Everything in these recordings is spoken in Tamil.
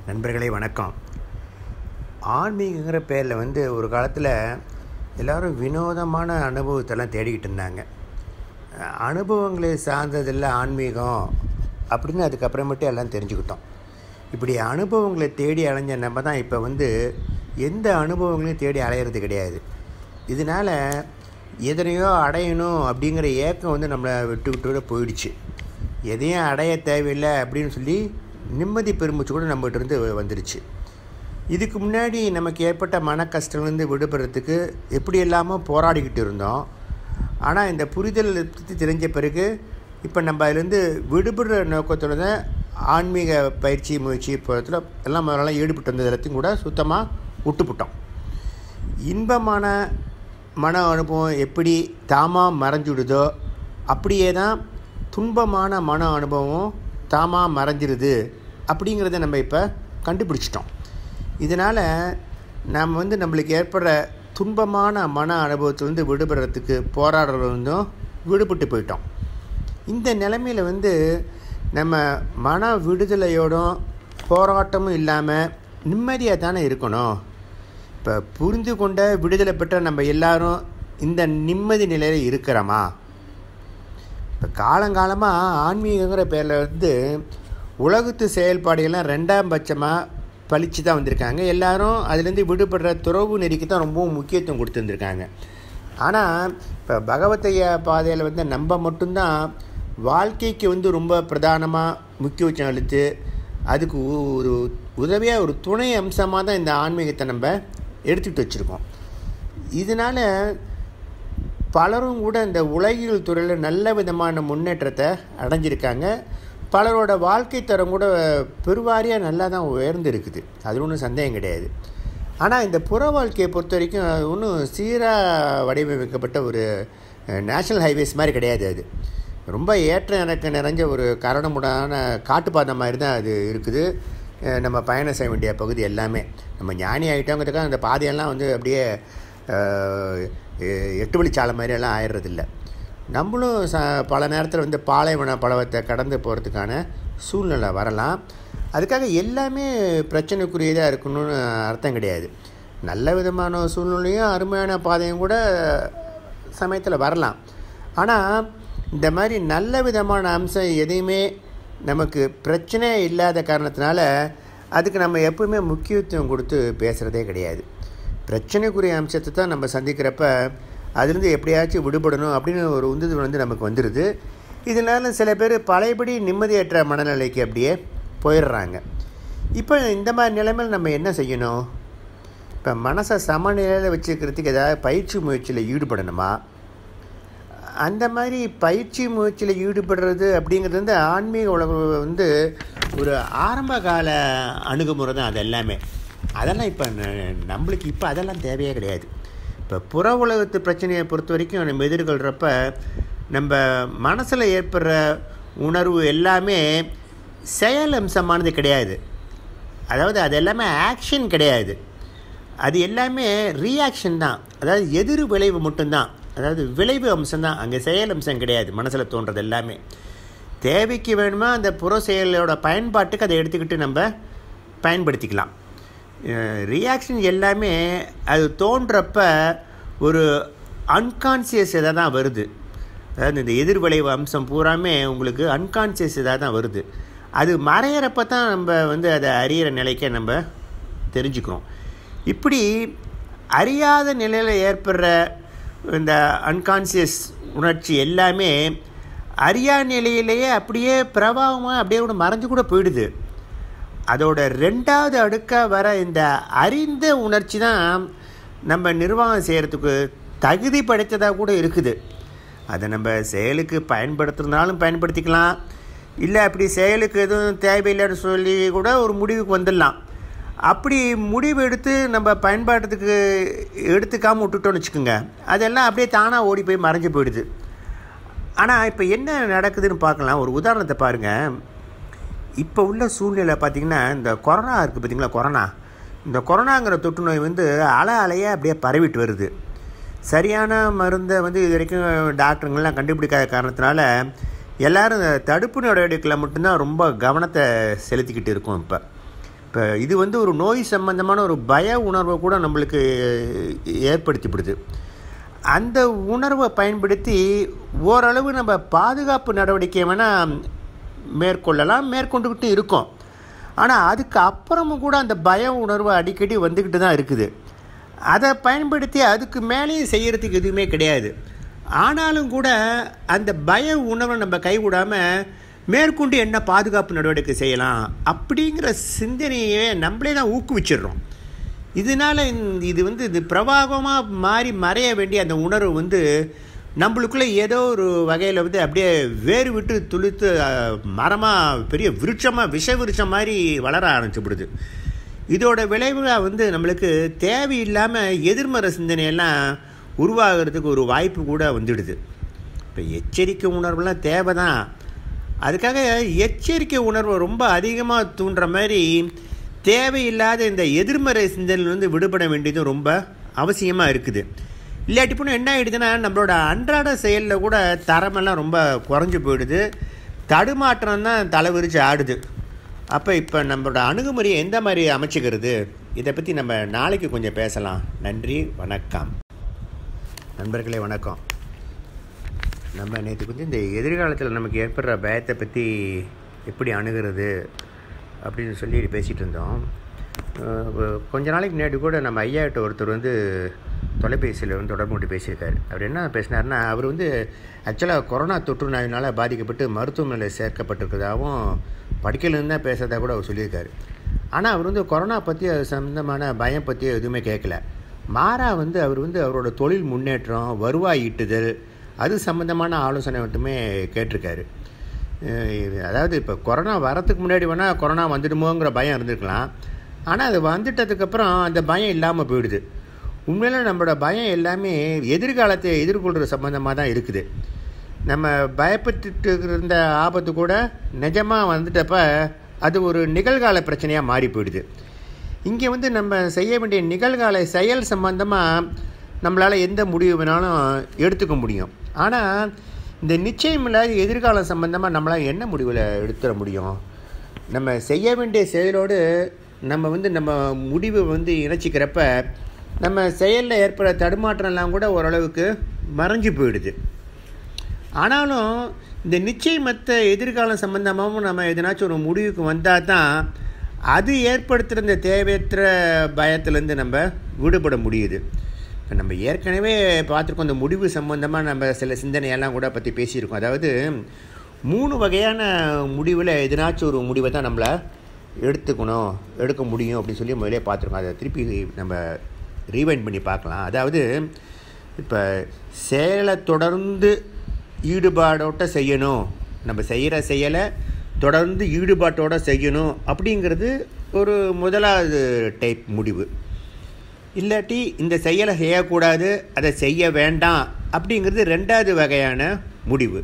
நண்பர்களே வணக்கம் ஆன்மீகங்கிற பேரில் வந்து ஒரு காலத்தில் எல்லோரும் வினோதமான அனுபவத்தெல்லாம் தேடிக்கிட்டு இருந்தாங்க அஹ் அனுபவங்களை சார்ந்ததில்ல ஆன்மீகம் அப்படின்னு அதுக்கப்புறமேட்டு எல்லாம் தெரிஞ்சுக்கிட்டோம் இப்படி அனுபவங்களை தேடி அலைஞ்ச நம்ம தான் இப்போ வந்து எந்த அனுபவங்களையும் தேடி அலையிறது கிடையாது இதனால் எதனையோ அடையணும் அப்படிங்கிற ஏக்கம் வந்து நம்மளை விட்டுக்கிட்டு போயிடுச்சு எதையும் அடைய தேவையில்லை அப்படின்னு சொல்லி நிம்மதி பெருமூச்சு கூட நம்மகிட்ட இருந்து வந்துடுச்சு இதுக்கு முன்னாடி நமக்கு ஏற்பட்ட மன கஷ்டங்கள்லேருந்து விடுபடுறதுக்கு எப்படி இல்லாமல் போராடிக்கிட்டு இருந்தோம் ஆனால் இந்த புரிதல் பற்றி தெரிஞ்ச பிறகு இப்போ நம்ம அதுலேருந்து விடுபடுற நோக்கத்தோட தான் ஆன்மீக பயிற்சி முயற்சி போகிறதுல எல்லாம் முதல்லாம் ஈடுபட்டு வந்தது எல்லாத்தையும் கூட சுத்தமாக விட்டுப்புட்டோம் இன்பமான மன அனுபவம் எப்படி தாமாக மறைஞ்சுடுதோ அப்படியே தான் துன்பமான மன அனுபவம் தாமாக மறைஞ்சிருது அப்படிங்கிறத நம்ம இப்போ கண்டுபிடிச்சிட்டோம் இதனால் நாம் வந்து நம்மளுக்கு ஏற்படுற துன்பமான மன அனுபவத்திலேருந்து விடுபடுறதுக்கு போராடுறதும் விடுபட்டு போயிட்டோம் இந்த நிலைமையில் வந்து நம்ம மன விடுதலையோடும் போராட்டமும் இல்லாமல் நிம்மதியாக தானே இருக்கணும் இப்போ புரிந்து கொண்ட விடுதலை பெற்ற நம்ம எல்லாரும் இந்த நிம்மதி நிலையில் இருக்கிறோமா இப்போ காலங்காலமாக ஆன்மீகங்கிற பேரில் வந்து உலகத்து செயல்பாடுகள்லாம் ரெண்டாம் பட்சமாக பழித்து தான் வந்திருக்காங்க எல்லாரும் அதுலேருந்து விடுபடுற துறவு நெறிக்கு தான் ரொம்பவும் முக்கியத்துவம் கொடுத்துருந்துருக்காங்க ஆனால் இப்போ பகவத்தைய பாதையில் வந்து நம்ம மட்டும்தான் வாழ்க்கைக்கு வந்து ரொம்ப பிரதானமாக முக்கியத்துவம் அளித்து அதுக்கு ஒரு உதவியாக ஒரு துணை அம்சமாக தான் இந்த ஆன்மீகத்தை நம்ம எடுத்துக்கிட்டு வச்சுருக்கோம் இதனால் பலரும் கூட இந்த உலகியல் துறையில் நல்ல விதமான முன்னேற்றத்தை அடைஞ்சிருக்காங்க பலரோட வாழ்க்கை தரம் கூட பெருவாரியாக நல்லா தான் உயர்ந்திருக்குது அது ஒன்றும் சந்தேகம் கிடையாது ஆனால் இந்த புற வாழ்க்கையை பொறுத்த வரைக்கும் அது ஒன்றும் சீராக வடிவமைக்கப்பட்ட ஒரு நேஷ்னல் ஹைவேஸ் மாதிரி கிடையாது அது ரொம்ப ஏற்ற இறக்க நிறைஞ்ச ஒரு கரடமுடான காட்டுப்பாதை மாதிரி தான் அது இருக்குது நம்ம பயணம் செய்ய வேண்டிய பகுதி எல்லாமே நம்ம ஞானி ஆகிட்டோங்கிறதுக்காக அந்த பாதையெல்லாம் வந்து அப்படியே எட்டு வழிச்சாலை மாதிரியெல்லாம் ஆயிடுறதில்ல நம்மளும் ச பல நேரத்தில் வந்து பாலைவன பழவத்தை கடந்து போகிறதுக்கான சூழ்நிலை வரலாம் அதுக்காக எல்லாமே பிரச்சனைக்குரியதாக இருக்கணும்னு அர்த்தம் கிடையாது நல்ல விதமான சூழ்நிலையும் அருமையான பாதையும் கூட சமயத்தில் வரலாம் ஆனால் இந்த மாதிரி நல்ல விதமான அம்சம் எதையுமே நமக்கு பிரச்சனை இல்லாத காரணத்தினால அதுக்கு நம்ம எப்பவுமே முக்கியத்துவம் கொடுத்து பேசுகிறதே கிடையாது பிரச்சனைக்குரிய அம்சத்தை தான் நம்ம சந்திக்கிறப்ப அதுலேருந்து எப்படியாச்சும் விடுபடணும் அப்படின்னு ஒரு உந்துதல் வந்து நமக்கு வந்துடுது இதனால சில பேர் பழையபடி நிம்மதியற்ற மனநிலைக்கு அப்படியே போயிடுறாங்க இப்போ இந்த மாதிரி நிலைமையில் நம்ம என்ன செய்யணும் இப்போ மனசை சமநிலையில் வச்சுக்கிறதுக்கு ஏதாவது பயிற்சி முயற்சியில் ஈடுபடணுமா அந்த மாதிரி பயிற்சி முயற்சியில் ஈடுபடுறது அப்படிங்கிறது வந்து ஆன்மீக உலகம் வந்து ஒரு ஆரம்ப கால அணுகுமுறை தான் அது எல்லாமே அதெல்லாம் இப்போ நம்மளுக்கு இப்போ அதெல்லாம் தேவையே கிடையாது இப்போ புற உலகத்து பிரச்சனையை பொறுத்த வரைக்கும் நம்ம எதிர்கொள்கிறப்ப நம்ம மனசில் ஏற்படுற உணர்வு எல்லாமே செயல் அம்சமானது கிடையாது அதாவது அது எல்லாமே ஆக்ஷன் கிடையாது அது எல்லாமே ரியாக்ஷன் தான் அதாவது எதிர் விளைவு மட்டும்தான் அதாவது விளைவு அம்சம் தான் அங்கே செயல் அம்சம் கிடையாது மனசில் தோன்றது எல்லாமே தேவைக்கு வேணுமா அந்த புற செயலோட பயன்பாட்டுக்கு அதை எடுத்துக்கிட்டு நம்ம பயன்படுத்திக்கலாம் ரியாக்ஷன் எல்லாமே அது தோன்றப்ப ஒரு அன்கான்சியஸ் இதாக தான் வருது அதாவது இந்த எதிர்விளைவு அம்சம் பூராமே உங்களுக்கு அன்கான்சியஸ் இதாக தான் வருது அது மறையிறப்ப தான் நம்ம வந்து அதை அறியிற நிலைக்க நம்ம தெரிஞ்சுக்கிறோம் இப்படி அறியாத நிலையில் ஏற்படுற இந்த அன்கான்சியஸ் உணர்ச்சி எல்லாமே அறியா நிலையிலேயே அப்படியே பிரபாவமாக அப்படியே கூட மறைஞ்சு கூட போயிடுது அதோட ரெண்டாவது அடுக்காக வர இந்த அறிந்த உணர்ச்சி தான் நம்ம நிர்வாகம் செய்கிறதுக்கு தகுதி படைத்ததாக கூட இருக்குது அதை நம்ம செயலுக்கு பயன்படுத்துறதுனாலும் பயன்படுத்திக்கலாம் இல்லை அப்படி செயலுக்கு எதுவும் தேவையில்லைன்னு சொல்லி கூட ஒரு முடிவுக்கு வந்துடலாம் அப்படி முடிவு எடுத்து நம்ம பயன்பாட்டுக்கு எடுத்துக்காமல் விட்டுட்டோன்னு வச்சுக்கோங்க அதெல்லாம் அப்படியே தானாக ஓடி போய் மறைஞ்சு போயிடுது ஆனால் இப்போ என்ன நடக்குதுன்னு பார்க்கலாம் ஒரு உதாரணத்தை பாருங்கள் இப்போ உள்ள சூழ்நிலை பார்த்திங்கன்னா இந்த கொரோனா இருக்குது பார்த்திங்களா கொரோனா இந்த கொரோனாங்கிற தொற்று நோய் வந்து அலை அலையாக அப்படியே பரவிட்டு வருது சரியான மருந்தை வந்து இது வரைக்கும் டாக்டருங்கள்லாம் கண்டுபிடிக்காத காரணத்தினால எல்லோரும் தடுப்பு நடவடிக்கையில் மட்டும்தான் ரொம்ப கவனத்தை செலுத்திக்கிட்டு இருக்கோம் இப்போ இப்போ இது வந்து ஒரு நோய் சம்பந்தமான ஒரு பய உணர்வை கூட நம்மளுக்கு ஏற்படுத்திவிடுது அந்த உணர்வை பயன்படுத்தி ஓரளவு நம்ம பாதுகாப்பு நடவடிக்கை வேணால் மேற்கொள்ளலாம் மேற்கொண்டுக்கிட்டு இருக்கோம் ஆனால் அதுக்கு அப்புறமும் கூட அந்த பய உணர்வு அடிக்கடி வந்துக்கிட்டு தான் இருக்குது அதை பயன்படுத்தி அதுக்கு மேலேயும் செய்கிறதுக்கு எதுவுமே கிடையாது ஆனாலும் கூட அந்த பய உணர்வை நம்ம கைவிடாமல் மேற்கொண்டு என்ன பாதுகாப்பு நடவடிக்கை செய்யலாம் அப்படிங்கிற சிந்தனையை நம்மளே தான் ஊக்குவிச்சிடுறோம் இதனால் இது வந்து இது பிரவாகமாக மாறி மறைய வேண்டிய அந்த உணர்வு வந்து நம்மளுக்குள்ளே ஏதோ ஒரு வகையில் வந்து அப்படியே வேறு விட்டு துளுத்து மரமாக பெரிய விருட்சமாக விஷ விருட்சம் மாதிரி வளர ஆரம்பிச்சுவிடுது இதோட விளைவுகளாக வந்து நம்மளுக்கு தேவையில்லாமல் எதிர்மறை சிந்தனையெல்லாம் உருவாகிறதுக்கு ஒரு வாய்ப்பு கூட வந்துடுது இப்போ எச்சரிக்கை உணர்வுலாம் தேவை தான் அதுக்காக எச்சரிக்கை உணர்வை ரொம்ப அதிகமாக தூண்டுற மாதிரி தேவையில்லாத இந்த எதிர்மறை சிந்தனையிலேருந்து விடுபட வேண்டியதும் ரொம்ப அவசியமாக இருக்குது இல்லாட்டி போனால் என்ன ஆகிடுதுன்னா நம்மளோட அன்றாட செயலில் கூட தரமெல்லாம் ரொம்ப குறைஞ்சி போயிடுது தடுமாற்றம் தான் தலைவிரிச்சு ஆடுது அப்போ இப்போ நம்மளோட அணுகுமுறையை எந்த மாதிரி அமைச்சிக்கிறது இதை பற்றி நம்ம நாளைக்கு கொஞ்சம் பேசலாம் நன்றி வணக்கம் நண்பர்களே வணக்கம் நம்ம நேற்று வந்து இந்த எதிர்காலத்தில் நமக்கு ஏற்படுற பயத்தை பற்றி எப்படி அணுகிறது அப்படின்னு சொல்லி பேசிகிட்டு இருந்தோம் கொஞ்ச நாளைக்கு முன்னாடி கூட நம்ம ஐயாட்ட ஒருத்தர் வந்து தொலைபேசியில் வந்து தொடர்பு கொண்டு பேசியிருக்காரு அவர் என்ன பேசினார்னா அவர் வந்து ஆக்சுவலாக கொரோனா தொற்று நோயினால் பாதிக்கப்பட்டு மருத்துவமனையில் சேர்க்கப்பட்டிருக்கிறதாகவும் படிக்கலேருந்து தான் பேசுகிறதா கூட அவர் சொல்லியிருக்காரு ஆனால் அவர் வந்து கொரோனா பற்றி அது சம்மந்தமான பயம் பற்றி எதுவுமே கேட்கல மாறா வந்து அவர் வந்து அவரோட தொழில் முன்னேற்றம் வருவாய் ஈட்டுதல் அது சம்மந்தமான ஆலோசனை மட்டுமே கேட்டிருக்காரு அதாவது இப்போ கொரோனா வரத்துக்கு முன்னாடி வேணால் கொரோனா வந்துடுமோங்கிற பயம் இருந்திருக்கலாம் ஆனால் அது வந்துட்டதுக்கப்புறம் அந்த பயம் இல்லாமல் போயிடுது உண்மையில் நம்மளோட பயம் எல்லாமே எதிர்காலத்தை எதிர்கொள்கிற சம்மந்தமாக தான் இருக்குது நம்ம பயப்பட்டு இருந்த ஆபத்து கூட நிஜமாக வந்துட்டப்ப அது ஒரு நிகழ்கால பிரச்சனையாக மாறி போயிடுது இங்கே வந்து நம்ம செய்ய வேண்டிய நிகழ்கால செயல் சம்பந்தமாக நம்மளால் எந்த முடிவு வேணாலும் எடுத்துக்க முடியும் ஆனால் இந்த நிச்சயம் இல்லாத எதிர்காலம் சம்பந்தமாக நம்மளால் என்ன முடிவில் எடுத்துட முடியும் நம்ம செய்ய வேண்டிய செயலோடு நம்ம வந்து நம்ம முடிவை வந்து இணைச்சிக்கிறப்ப நம்ம செயலில் ஏற்படுற தடுமாற்றம்லாம் கூட ஓரளவுக்கு மறைஞ்சு போயிடுது ஆனாலும் இந்த நிச்சயமற்ற எதிர்காலம் சம்மந்தமாகவும் நம்ம எதனாச்சும் ஒரு முடிவுக்கு வந்தால் தான் அது ஏற்படுத்துகிற இந்த தேவையற்ற பயத்துலேருந்து நம்ம விடுபட முடியுது இப்போ நம்ம ஏற்கனவே பார்த்துருக்கோம் இந்த முடிவு சம்மந்தமாக நம்ம சில சிந்தனையெல்லாம் கூட பற்றி பேசியிருக்கோம் அதாவது மூணு வகையான முடிவில் எதனாச்சும் ஒரு முடிவை தான் நம்மளை எடுத்துக்கணும் எடுக்க முடியும் அப்படின்னு சொல்லி முதலே பார்த்துருக்கோம் அதை திருப்பி நம்ம ரீவைண்ட் பண்ணி பார்க்கலாம் அதாவது இப்போ செயலை தொடர்ந்து ஈடுபாடோட்ட செய்யணும் நம்ம செய்கிற செயலை தொடர்ந்து ஈடுபாட்டோடு செய்யணும் அப்படிங்கிறது ஒரு முதலாவது டைப் முடிவு இல்லாட்டி இந்த செயலை செய்யக்கூடாது அதை செய்ய வேண்டாம் அப்படிங்கிறது ரெண்டாவது வகையான முடிவு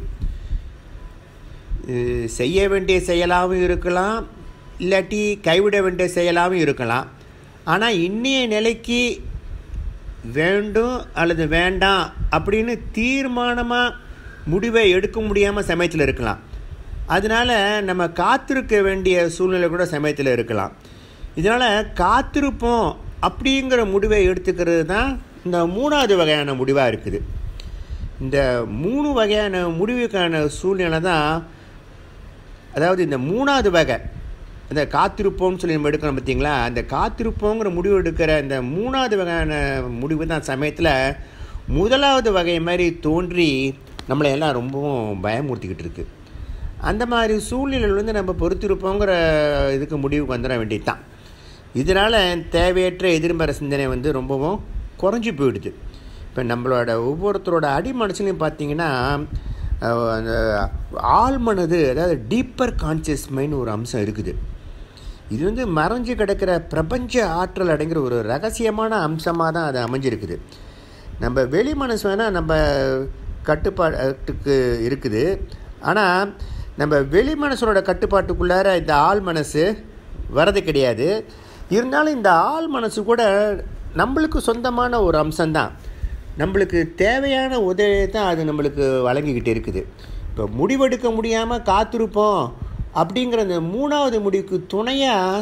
செய்ய வேண்டிய செயலாகவும் இருக்கலாம் இல்லாட்டி கைவிட வேண்டிய செயலாகவும் இருக்கலாம் ஆனால் இன்னைய நிலைக்கு வேண்டும் அல்லது வேண்டாம் அப்படின்னு தீர்மானமாக முடிவை எடுக்க முடியாமல் சமயத்தில் இருக்கலாம் அதனால் நம்ம காத்திருக்க வேண்டிய சூழ்நிலை கூட சமயத்தில் இருக்கலாம் இதனால் காத்திருப்போம் அப்படிங்கிற முடிவை எடுத்துக்கிறது தான் இந்த மூணாவது வகையான முடிவாக இருக்குது இந்த மூணு வகையான முடிவுக்கான சூழ்நிலை தான் அதாவது இந்த மூணாவது வகை இந்த காத்திருப்போம்னு சொல்லி நம்ம எடுக்கணும் பார்த்தீங்களா அந்த காத்திருப்போங்கிற முடிவு எடுக்கிற இந்த மூணாவது வகையான முடிவு தான் சமயத்தில் முதலாவது வகை மாதிரி தோன்றி நம்மளை எல்லாம் ரொம்பவும் பயமுறுத்திக்கிட்டு இருக்குது அந்த மாதிரி சூழ்நிலையில் வந்து நம்ம பொறுத்திருப்போங்கிற இதுக்கு முடிவுக்கு வந்துட வேண்டியது தான் இதனால் தேவையற்ற எதிர்மறை சிந்தனை வந்து ரொம்பவும் குறைஞ்சி போயிடுது இப்போ நம்மளோட ஒவ்வொருத்தரோட அடி மனசுலையும் பார்த்தீங்கன்னா அந்த ஆழ்மனது அதாவது டீப்பர் கான்சியஸ் மைண்ட் ஒரு அம்சம் இருக்குது இது வந்து மறைஞ்சு கிடக்கிற பிரபஞ்ச ஆற்றல் அடங்கிற ஒரு ரகசியமான அம்சமாக தான் அது அமைஞ்சிருக்குது நம்ம வெளி மனசு வேணால் நம்ம கட்டுப்பாட்டுக்கு இருக்குது ஆனால் நம்ம வெளி மனசோட கட்டுப்பாட்டுக்குள்ளார இந்த ஆள் மனசு வரது கிடையாது இருந்தாலும் இந்த ஆள் மனசு கூட நம்மளுக்கு சொந்தமான ஒரு அம்சம்தான் நம்மளுக்கு தேவையான உதவியை தான் அது நம்மளுக்கு வழங்கிக்கிட்டு இருக்குது இப்போ முடிவெடுக்க முடியாமல் காத்திருப்போம் அப்படிங்கிற அந்த மூணாவது முடிவுக்கு துணையாக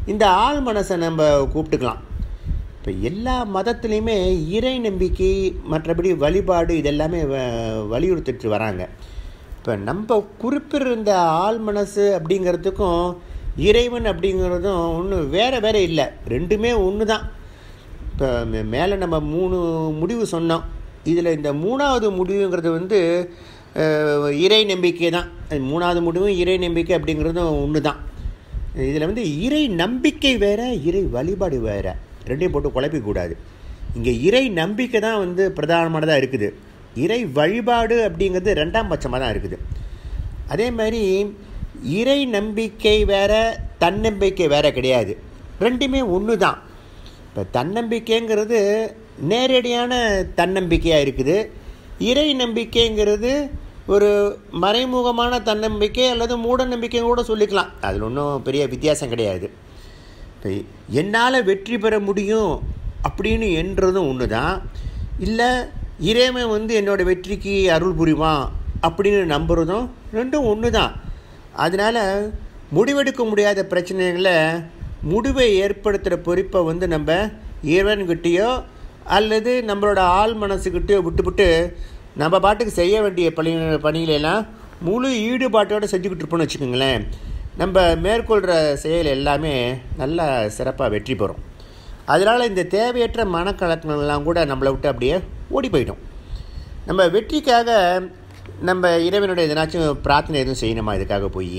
இந்த ஆள் மனசை நம்ம கூப்பிட்டுக்கலாம் இப்போ எல்லா மதத்துலேயுமே இறை நம்பிக்கை மற்றபடி வழிபாடு இதெல்லாமே வ- வலியுறுத்திட்டு வராங்க இப்போ நம்ம குறிப்பிட்டிருந்த ஆள் மனசு அப்படிங்கிறதுக்கும் இறைவன் அப்படிங்கிறதும் ஒன்றும் வேறு வேறு இல்லை ரெண்டுமே ஒன்று தான் இப்போ மேலே நம்ம மூணு முடிவு சொன்னோம் இதில் இந்த மூணாவது முடிவுங்கிறது வந்து அஹ், இறை நம்பிக்கை தான் அது மூணாவது முடிவும் இறை நம்பிக்கை அப்படிங்கிறதும் ஒன்று தான் இதில் வந்து இறை நம்பிக்கை வேற இறை வழிபாடு வேற ரெண்டையும் போட்டு குழப்பிக்கூடாது இங்கே இறை நம்பிக்கை தான் வந்து பிரதானமானதாக இருக்குது இறை வழிபாடு அப்படிங்கிறது ரெண்டாம் பட்சமாக தான் இருக்குது அதே மாதிரி இறை நம்பிக்கை வேற தன்னம்பிக்கை வேற கிடையாது ரெண்டுமே ஒன்று தான் இப்போ தன்னம்பிக்கைங்கிறது நேரடியான தன்னம்பிக்கையாக இருக்குது இறை நம்பிக்கைங்கிறது ஒரு மறைமுகமான தன்னம்பிக்கை அல்லது மூட நம்பிக்கைன்னு கூட சொல்லிக்கலாம் அதில் ஒன்றும் பெரிய வித்தியாசம் கிடையாது இப்போ என்னால் வெற்றி பெற முடியும் அப்படின்னு என்றதும் ஒன்று தான் இல்லை இறைவன் வந்து என்னோட வெற்றிக்கு அருள் புரிவான் அப்படின்னு நம்புறதும் ரெண்டும் ஒன்று தான் அதனால் முடிவெடுக்க முடியாத பிரச்சனைகளை முடிவை ஏற்படுத்துகிற பொறுப்பை வந்து நம்ம இறைவன்கிட்டயோ அல்லது நம்மளோட ஆள் மனசுக்கிட்டேயோ விட்டுவிட்டு நம்ம பாட்டுக்கு செய்ய வேண்டிய பணி பணிகளெல்லாம் முழு ஈடுபாட்டோடு செஞ்சுக்கிட்டு இருப்போம்னு வச்சுக்கோங்களேன் நம்ம மேற்கொள்கிற செயல் எல்லாமே நல்லா சிறப்பாக வெற்றி பெறும் அதனால் இந்த தேவையற்ற மனக்கலக்கங்கள்லாம் கூட நம்மளை விட்டு அப்படியே ஓடி போயிடும் நம்ம வெற்றிக்காக நம்ம இறைவனுடைய எதனாச்சும் பிரார்த்தனை எதுவும் செய்யணுமா இதுக்காக போய்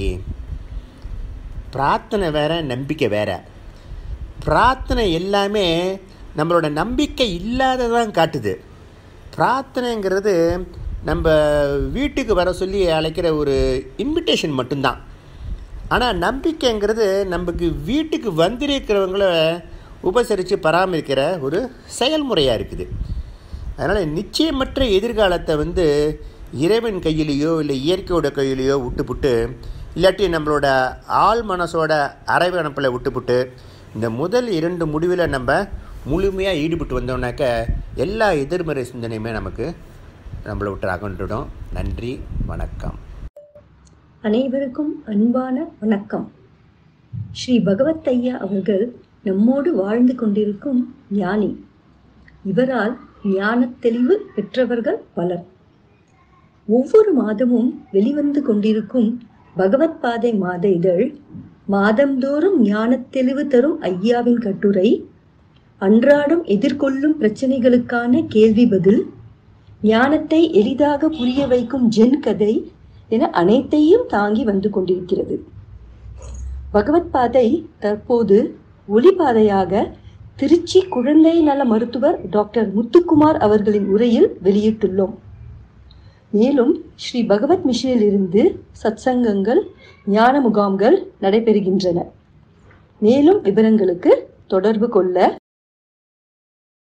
பிரார்த்தனை வேற நம்பிக்கை வேற பிரார்த்தனை எல்லாமே நம்மளோட நம்பிக்கை இல்லாததான் காட்டுது பிரார்த்தனைங்கிறது நம்ம வீட்டுக்கு வர சொல்லி அழைக்கிற ஒரு இன்விடேஷன் மட்டும்தான் ஆனால் நம்பிக்கைங்கிறது நமக்கு வீட்டுக்கு வந்திருக்கிறவங்கள உபசரித்து பராமரிக்கிற ஒரு செயல்முறையாக இருக்குது அதனால் நிச்சயமற்ற எதிர்காலத்தை வந்து இறைவன் கையிலேயோ இல்லை இயற்கையோட கையிலேயோ விட்டுப்புட்டு இல்லாட்டி நம்மளோட ஆள் மனசோட அரவணைப்பில் விட்டுப்புட்டு இந்த முதல் இரண்டு முடிவில் நம்ம முழுமையாக ஈடுபட்டு வந்தோம்னாக்க எல்லா எதிர்மறை சிந்தனையுமே நமக்கு நம்மளை விட்டு அகன்றுடும் நன்றி வணக்கம் அனைவருக்கும் அன்பான வணக்கம் ஸ்ரீ பகவத் ஐயா அவர்கள் நம்மோடு வாழ்ந்து கொண்டிருக்கும் ஞானி இவரால் ஞானத் தெளிவு பெற்றவர்கள் பலர் ஒவ்வொரு மாதமும் வெளிவந்து கொண்டிருக்கும் பகவத் பாதை மாத இதழ் மாதந்தோறும் ஞானத் தெளிவு தரும் ஐயாவின் கட்டுரை அன்றாடம் எதிர்கொள்ளும் பிரச்சனைகளுக்கான கேள்வி பதில் ஞானத்தை எளிதாக புரிய வைக்கும் ஜென் கதை என அனைத்தையும் தாங்கி வந்து கொண்டிருக்கிறது பகவத் பாதை தற்போது ஒளிபாதையாக திருச்சி குழந்தை நல மருத்துவர் டாக்டர் முத்துக்குமார் அவர்களின் உரையில் வெளியிட்டுள்ளோம் மேலும் ஸ்ரீ பகவத் மிஷனில் இருந்து சத்சங்கங்கள் ஞான முகாம்கள் நடைபெறுகின்றன மேலும் விவரங்களுக்கு தொடர்பு கொள்ள